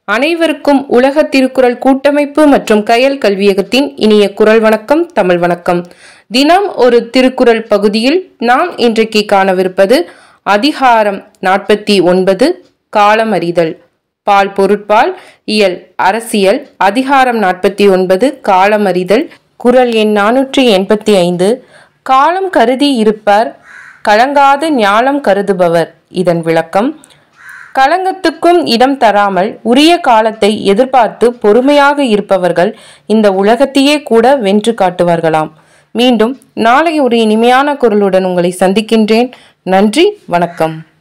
அனைவருக்கும் உலக திருக்குறள் கூட்டமைப்பு மற்றும் கயல் கல்வியகத்தின் இனிய குரல் வணக்கம் தமிழ் வணக்கம் தினம் ஒரு திருக்குறள் பகுதியில் நாம் இன்றைக்கு காணவிருப்பது அதிகாரம் நாற்பத்தி ஒன்பது காலம் அறிதல் பால் பொருட்பால் இயல் அரசியல் அதிகாரம் நாற்பத்தி ஒன்பது காலம் அறிதல் குரல் எண் நானூற்றி எண்பத்தி ஐந்து காலம் கருதி இருப்பார் கலங்காத ஞாலம் கருதுபவர் இதன் விளக்கம் களங்கத்துக்கும் இடம் தராமல் உரிய காலத்தை எதிர்பார்த்து பொறுமையாக இருப்பவர்கள் இந்த உலகத்தையே கூட வென்று காட்டுவார்களாம் மீண்டும் நாளை ஒரு இனிமையான குரலுடன் உங்களை சந்திக்கின்றேன் நன்றி வணக்கம்